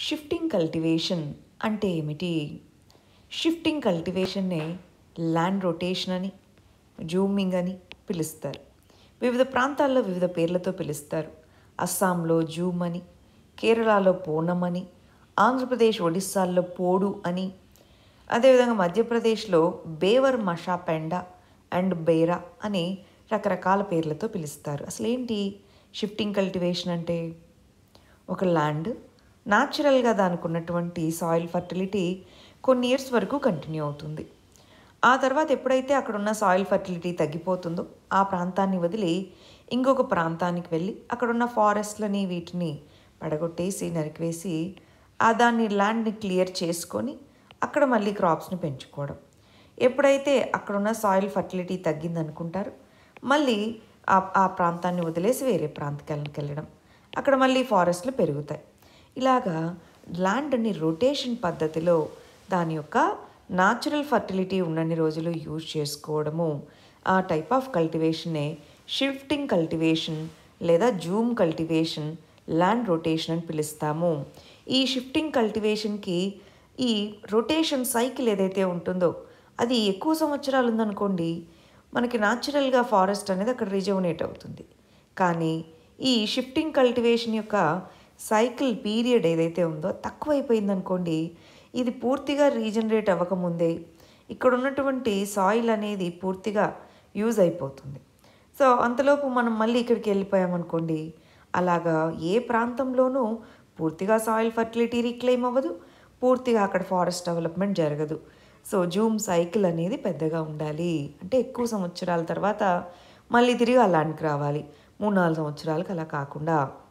shifting cultivation అంటే ఏమిటి shifting కల్టివేషన్నే ల్యాండ్ రొటేషన్ అని జూమింగ్ అని పిలుస్తారు వివిధ ప్రాంతాల్లో వివిధ పేర్లతో పిలుస్తారు అస్సాంలో జూమ్ అని కేరళలో పూనం అని ఆంధ్రప్రదేశ్ ఒడిస్సాల్లో పోడు అని అదేవిధంగా మధ్యప్రదేశ్లో బేవర్ మషా పెండ అండ్ బేరా అని రకరకాల పేర్లతో పిలుస్తారు అసలు ఏంటి షిఫ్టింగ్ కల్టివేషన్ అంటే ఒక ల్యాండ్ న్యాచురల్గా దానికి ఉన్నటువంటి సాయిల్ ఫర్టిలిటీ కొన్ని ఇయర్స్ వరకు కంటిన్యూ అవుతుంది ఆ తర్వాత ఎప్పుడైతే అక్కడ ఉన్న సాయిల్ ఫర్టిలిటీ తగ్గిపోతుందో ఆ ప్రాంతాన్ని వదిలి ఇంకొక ప్రాంతానికి వెళ్ళి అక్కడున్న ఫారెస్ట్లని వీటిని పడగొట్టేసి నరికివేసి ఆ దాన్ని ల్యాండ్ని క్లియర్ చేసుకొని అక్కడ మళ్ళీ క్రాప్స్ని పెంచుకోవడం ఎప్పుడైతే అక్కడున్న సాయిల్ ఫర్టిలిటీ తగ్గింది అనుకుంటారు మళ్ళీ ఆ ఆ ప్రాంతాన్ని వదిలేసి వేరే ప్రాంతానికి వెళ్ళడం అక్కడ మళ్ళీ ఫారెస్ట్లు పెరుగుతాయి ఇలాగా ల్యాండ్ని రొటేషన్ పద్ధతిలో దాని యొక్క న్యాచురల్ ఫర్టిలిటీ ఉన్నన్ని రోజులు యూజ్ చేసుకోవడము ఆ టైప్ ఆఫ్ కల్టివేషనే షిఫ్టింగ్ కల్టివేషన్ లేదా జూమ్ కల్టివేషన్ ల్యాండ్ రొటేషన్ అని పిలుస్తాము ఈ షిఫ్టింగ్ కల్టివేషన్కి ఈ రొటేషన్ సైకిల్ ఏదైతే ఉంటుందో అది ఎక్కువ సంవత్సరాలు ఉందనుకోండి మనకి న్యాచురల్గా ఫారెస్ట్ అనేది అక్కడ రిజర్వనేట్ అవుతుంది కానీ ఈ షిఫ్టింగ్ కల్టివేషన్ యొక్క సైకిల్ పీరియడ్ ఏదైతే ఉందో తక్కువైపోయింది అనుకోండి ఇది పూర్తిగా రీజనరేట్ అవ్వకముందే ఇక్కడ ఉన్నటువంటి సాయిల్ అనేది పూర్తిగా యూజ్ అయిపోతుంది సో అంతలోపు మనం మళ్ళీ ఇక్కడికి వెళ్ళిపోయామనుకోండి అలాగా ఏ ప్రాంతంలోనూ పూర్తిగా సాయిల్ ఫర్టిలిటీ రీక్లెయిమ్ అవ్వదు పూర్తిగా అక్కడ ఫారెస్ట్ డెవలప్మెంట్ జరగదు సో జూమ్ సైకిల్ అనేది పెద్దగా ఉండాలి అంటే ఎక్కువ సంవత్సరాల తర్వాత మళ్ళీ తిరిగి అలాంటికి రావాలి మూడు నాలుగు సంవత్సరాలకు అలా కాకుండా